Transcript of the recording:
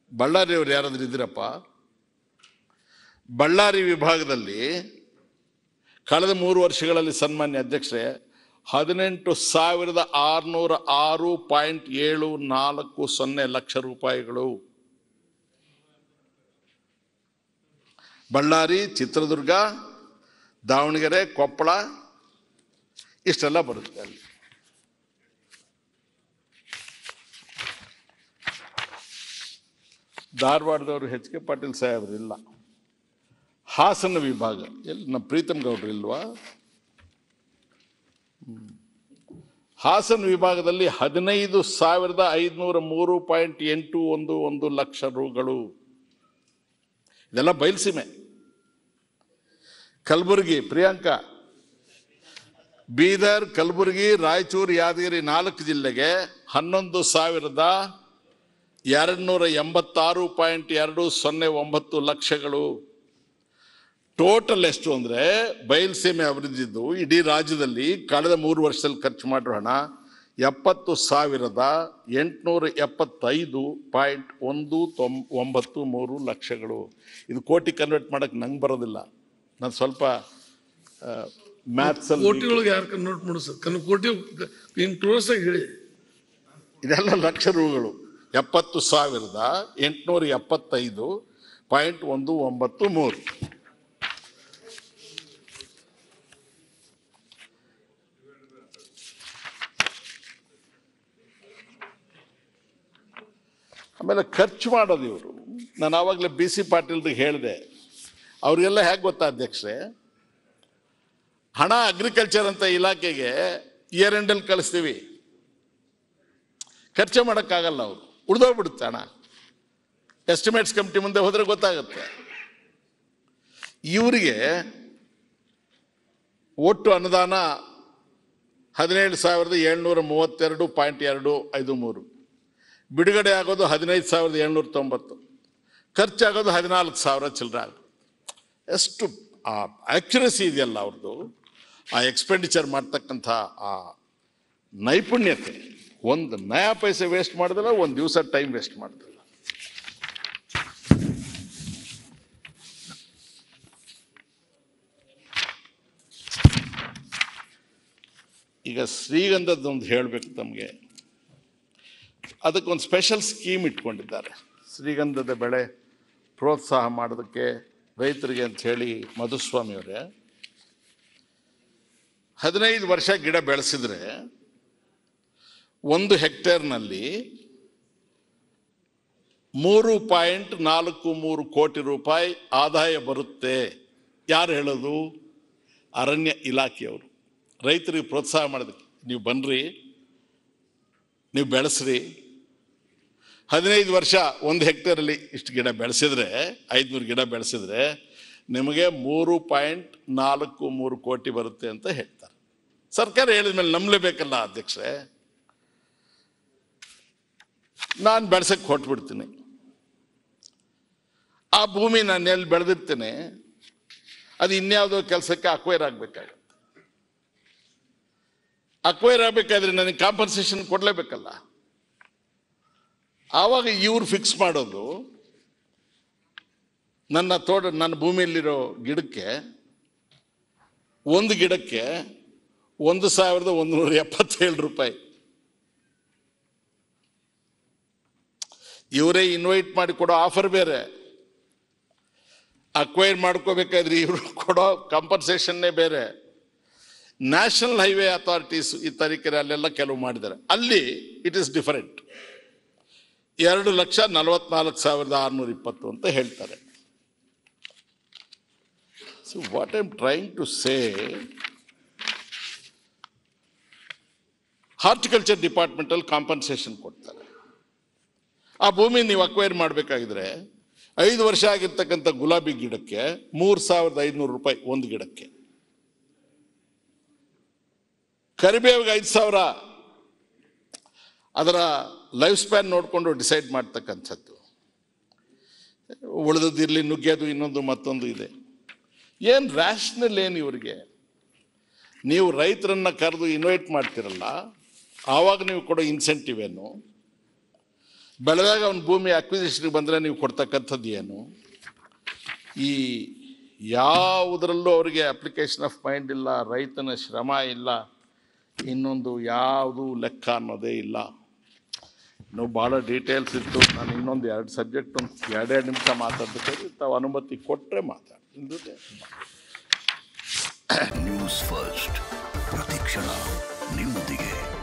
ಬಳ್ಳಾರಿಯವರು ಯಾರಾದ್ರೂ ಇದ್ದೀರಪ್ಪ ಬಳ್ಳಾರಿ ವಿಭಾಗದಲ್ಲಿ ಕಳೆದ ಮೂರು ವರ್ಷಗಳಲ್ಲಿ ಸನ್ಮಾನ್ಯ ಅಧ್ಯಕ್ಷರೇ ಹದಿನೆಂಟು ಸಾವಿರದ ಆರುನೂರ ಆರು ಪಾಯಿಂಟ್ ಏಳು ನಾಲ್ಕು ಸೊನ್ನೆ ಲಕ್ಷ ರೂಪಾಯಿಗಳು ಬಳ್ಳಾರಿ ಚಿತ್ರದುರ್ಗ ದಾವಣಗೆರೆ ಕೊಪ್ಪಳ ಇಷ್ಟೆಲ್ಲ ಬರುತ್ತೆ ಅಲ್ಲಿ ಧಾರವಾಡದವರು ಎಚ್ ಕೆ ಪಾಟೀಲ್ ಸಾಹೇಬ್ರು ಇಲ್ಲ ಹಾಸನ ವಿಭಾಗ ಎಲ್ಲಿ ನಮ್ಮ ಪ್ರೀತಮ್ ಗೌಡ್ರು ಇಲ್ವಾ ಹ್ಮ್. ಹಾಸನ ವಿಭಾಗದಲ್ಲಿ ಹದಿನೈದು ಸಾವಿರದ ಐದುನೂರ ಮೂರು ಪಾಯಿಂಟ್ ಎಂಟು ಒಂದು ಒಂದು ಲಕ್ಷ ರುಗಳು ಇದೆಲ್ಲ ಬಯಲುಸೀಮೆ ಕಲಬುರಗಿ ಪ್ರಿಯಾಂಕಾ ಬೀದರ್ ಕಲಬುರಗಿ ರಾಯಚೂರು ಯಾದಗಿರಿ ನಾಲ್ಕು ಜಿಲ್ಲೆಗೆ ಹನ್ನೊಂದು ಸಾವಿರದ ಎರಡು ನೂರ ಎಂಬತ್ತಾರು ಪಾಯಿಂಟ್ ಎರಡು ಸೊನ್ನೆ ಒಂಬತ್ತು ಲಕ್ಷಗಳು ಟೋಟಲ್ ಎಷ್ಟು ಅಂದರೆ ಬಯಲುಸೀಮೆ ಅಭಿವೃದ್ಧಿದ್ದು ಇಡೀ ರಾಜ್ಯದಲ್ಲಿ ಕಳೆದ ಮೂರು ವರ್ಷದಲ್ಲಿ ಖರ್ಚು ಮಾಡಿರೋ ಹಣ ಎಪ್ಪತ್ತು ಸಾವಿರದ ಎಂಟುನೂರ ಎಪ್ಪತ್ತೈದು ಪಾಯಿಂಟ್ ಒಂದು ತೊಂಬ ಒಂಬತ್ತು ಮೂರು ಲಕ್ಷಗಳು ಇದು ಕೋಟಿ ಕನ್ವರ್ಟ್ ಮಾಡೋಕ್ಕೆ ನಂಗೆ ಬರೋದಿಲ್ಲ ನಾನು ಸ್ವಲ್ಪ ಮ್ಯಾಥ್ಸಲ್ಲಿ ಕೋಟಿ ಒಳಗೆ ಯಾರು ಕನ್ವರ್ಟ್ ಮಾಡು ಸರ್ ಕನ್ ಕೋಟಿ ಇನ್ ಕ್ರೋಸ್ ಆಗಿ ಹೇಳಿ ಇದೆಲ್ಲ ಲಕ್ಷ ರೂಗಳು ಎಪ್ಪತ್ತು ಸಾವಿರದ ಎಂಟುನೂರ ಎಪ್ಪತ್ತೈದು ಪಾಯಿಂಟ್ ಒಂದು ಒಂಬತ್ತು ಮೂರು ಆಮೇಲೆ ಖರ್ಚು ಮಾಡೋದು ಇವರು ನಾನು ಆವಾಗಲೇ ಬಿ ಸಿ ಪಾಟೀಲ್ದು ಹೇಳಿದೆ ಅವ್ರಿಗೆಲ್ಲ ಹೇಗೆ ಗೊತ್ತಾ ಅಧ್ಯಕ್ಷರೇ ಹಣ ಅಗ್ರಿಕಲ್ಚರ್ ಅಂತ ಇಲಾಖೆಗೆ ಇಯರ್ ಎಂಡಲ್ಲಿ ಕಳಿಸ್ತೀವಿ ಖರ್ಚು ಮಾಡೋಕ್ಕಾಗಲ್ಲ ಅವರು ಉಳಿದೋಗ್ಬಿಡುತ್ತೆ ಹಣ ಎಸ್ಟಿಮೇಟ್ಸ್ ಕಮಿಟಿ ಮುಂದೆ ಹೋದರೆ ಗೊತ್ತಾಗುತ್ತೆ ಇವರಿಗೆ ಒಟ್ಟು ಅನುದಾನ ಹದಿನೇಳು ಸಾವಿರದ ಏಳ್ನೂರ ಮೂವತ್ತೆರಡು ಪಾಯಿಂಟ್ ಎರಡು ಐದು ಮೂರು ಬಿಡುಗಡೆ ಆಗೋದು ಹದಿನೈದು ಸಾವಿರದ ಏಳ್ನೂರ ತೊಂಬತ್ತು ಖರ್ಚಾಗೋದು ಹದಿನಾಲ್ಕು ಸಾವಿರ ಚಿಲ್ಲರೆ ಆಗುತ್ತೆ ಎಷ್ಟು ಆ ಆ್ಯಕ್ಯುರಸಿ ಇದೆಯಲ್ಲ ಅವ್ರದ್ದು ಆ ಎಕ್ಸ್ಪೆಂಡಿಚರ್ ಮಾಡ್ತಕ್ಕಂಥ ಆ ನೈಪುಣ್ಯತೆ ಒಂದು ನಯಾ ಪೈಸೆ ವೇಸ್ಟ್ ಮಾಡಿದ್ರೆ ಒಂದು ದಿವಸ ಟೈಮ್ ವೇಸ್ಟ್ ಮಾಡಿದ್ರೆ ಈಗ ಶ್ರೀಗಂಧದ್ದೊಂದು ಹೇಳಬೇಕು ತಮಗೆ ಅದಕ್ಕೊಂದು ಸ್ಪೆಷಲ್ ಸ್ಕೀಮ್ ಇಟ್ಕೊಂಡಿದ್ದಾರೆ ಶ್ರೀಗಂಧದ ಬೆಳೆ ಪ್ರೋತ್ಸಾಹ ಮಾಡೋದಕ್ಕೆ ರೈತರಿಗೆ ಅಂತ ಹೇಳಿ ಮಧುಸ್ವಾಮಿ ಅವರೇ ಹದಿನೈದು ವರ್ಷ ಗಿಡ ಬೆಳೆಸಿದ್ರೆ ಒಂದು ಹೆಕ್ಟೇರ್ನಲ್ಲಿ ಮೂರು ಪಾಯಿಂಟ್ ನಾಲ್ಕು ಮೂರು ಕೋಟಿ ರೂಪಾಯಿ ಆದಾಯ ಬರುತ್ತೆ ಯಾರು ಹೇಳೋದು ಅರಣ್ಯ ಇಲಾಖೆಯವರು ರೈತರಿಗೆ ಪ್ರೋತ್ಸಾಹ ಮಾಡೋದಕ್ಕೆ ನೀವು ಬನ್ನಿರಿ ನೀವು ಬೆಳೆಸ್ರಿ ಹದಿನೈದು ವರ್ಷ ಒಂದು ಹೆಕ್ಟೇರಲ್ಲಿ ಇಷ್ಟು ಗಿಡ ಬೆಳೆಸಿದ್ರೆ ಐದುನೂರು ಗಿಡ ಬೆಳೆಸಿದ್ರೆ ನಿಮಗೆ ಮೂರು ಪಾಯಿಂಟ್ ನಾಲ್ಕು ಮೂರು ಕೋಟಿ ಬರುತ್ತೆ ಅಂತ ಹೇಳ್ತಾರೆ ಸರ್ಕಾರ ಹೇಳಿದ ಮೇಲೆ ನಂಬಲೇಬೇಕಲ್ಲ ಅಧ್ಯಕ್ಷರೇ ನಾನು ಬೆಳೆಸಕ್ಕೆ ಹೊಟ್ಬಿಡ್ತೀನಿ ಆ ಭೂಮಿ ನಾನು ಎಲ್ಲಿ ಬೆಳೆದಿರ್ತೇನೆ ಅದು ಇನ್ಯಾವುದೋ ಕೆಲಸಕ್ಕೆ ಅಕ್ವೈರ್ ಆಗಬೇಕಾಗುತ್ತೆ ಅಕ್ವೈರ್ ಆಗಬೇಕಾದ್ರೆ ನನಗೆ ಕಾಂಪನ್ಸೇಷನ್ ಕೊಡಲೇಬೇಕಲ್ಲ ಆವಾಗ ಇವ್ರು ಫಿಕ್ಸ್ ಮಾಡೋದು ನನ್ನ ತೋಟ ನನ್ನ ಭೂಮಿಯಲ್ಲಿರೋ ಗಿಡಕ್ಕೆ ಒಂದು ಗಿಡಕ್ಕೆ ಒಂದು ಸಾವಿರದ ಒಂದು ನೂರ ಎಪ್ಪತ್ತೇಳು ರೂಪಾಯಿ ಇವರೇ ಇನ್ವೈಟ್ ಮಾಡಿ ಕೊಡೋ ಆಫರ್ ಬೇರೆ ಅಕ್ವೈರ್ ಮಾಡ್ಕೋಬೇಕಾದ್ರೆ ಇವರು ಕೊಡೋ ಕಾಂಪನ್ಸೇಷನ್ನೇ ಬೇರೆ ನ್ಯಾಷನಲ್ ಹೈವೇ ಅಥಾರಿಟೀಸ್ ಈ ತರೀಕೆರೆ ಅಲ್ಲೆಲ್ಲ ಕೆಲವು ಮಾಡಿದ್ದಾರೆ ಅಲ್ಲಿ ಇಟ್ ಈಸ್ ಡಿಫರೆಂಟ್ ಎರಡು ಲಕ್ಷ ನಲವತ್ನಾಲ್ಕು ಸಾವಿರದ ಆರುನೂರ ಇಪ್ಪತ್ತು ಅಂತ ಹೇಳ್ತಾರೆ so what I'm trying to say horticulture ಡಿಪಾರ್ಟ್ಮೆಂಟಲ್ಲಿ ಕಾಂಪನ್ಸೇಷನ್ ಕೊಡ್ತಾರೆ ಆ ಭೂಮಿ ನೀವು ಅಕ್ವೈರ್ ಮಾಡಬೇಕಾಗಿದ್ರೆ ಐದು ವರ್ಷ ಆಗಿರ್ತಕ್ಕಂಥ ಗುಲಾಬಿ ಗಿಡಕ್ಕೆ ಮೂರು ಸಾವಿರದ ಐದುನೂರು ರೂಪಾಯಿ ಒಂದು ಗಿಡಕ್ಕೆ ಕರಿಬೇವಿಗೆ ಐದು ಸಾವಿರ ಅದರ ಲೈಫ್ ಸ್ಪ್ಯಾನ್ ನೋಡಿಕೊಂಡು ಡಿಸೈಡ್ ಮಾಡ್ತಕ್ಕಂಥದ್ದು ಉಳಿದದಿರಲಿ ನುಗ್ಗೋದು ಇನ್ನೊಂದು ಮತ್ತೊಂದು ಇದೆ ಏನು ರ್ಯಾಷನಲ್ ಏನು ಇವರಿಗೆ ನೀವು ರೈತರನ್ನ ಕರೆದು ಇನ್ವೈಟ್ ಮಾಡ್ತಿರಲ್ಲ ಆವಾಗ ನೀವು ಕೊಡೋ ಇನ್ಸೆಂಟಿವ್ ಏನು ಬೆಳೆದಾಗ ಅವನ ಭೂಮಿ ಅಕ್ವಿಸಿಷನ್ಗೆ ಬಂದರೆ ನೀವು ಕೊಡ್ತಕ್ಕಂಥದ್ದು ಏನು ಈ ಯಾವುದರಲ್ಲೂ ಅವರಿಗೆ ಅಪ್ಲಿಕೇಶನ್ ಆಫ್ ಮೈಂಡ್ ಇಲ್ಲ ರೈತನ ಶ್ರಮ ಇಲ್ಲ ಇನ್ನೊಂದು ಯಾವುದು ಲೆಕ್ಕ ಅನ್ನೋದೇ ಇಲ್ಲ ಇನ್ನು ಭಾಳ ಡೀಟೇಲ್ಸ್ ಇತ್ತು ನಾನು ಇನ್ನೊಂದು ಎರಡು ಸಬ್ಜೆಕ್ಟ್ ಒಂದು ಎರಡೆರಡು ನಿಮಿಷ ಮಾತಾಡ್ಬೇಕಾದ್ರೆ ತಾವು ಅನುಮತಿ ಕೊಟ್ಟರೆ ಮಾತಾಡಿ ಇಲ್ಲದೆ ನ್ಯೂಸ್ ಫಸ್ಟ್ ಪ್ರತಿಕ್ಷಣ ನಿಮ್ಮೊಂದಿಗೆ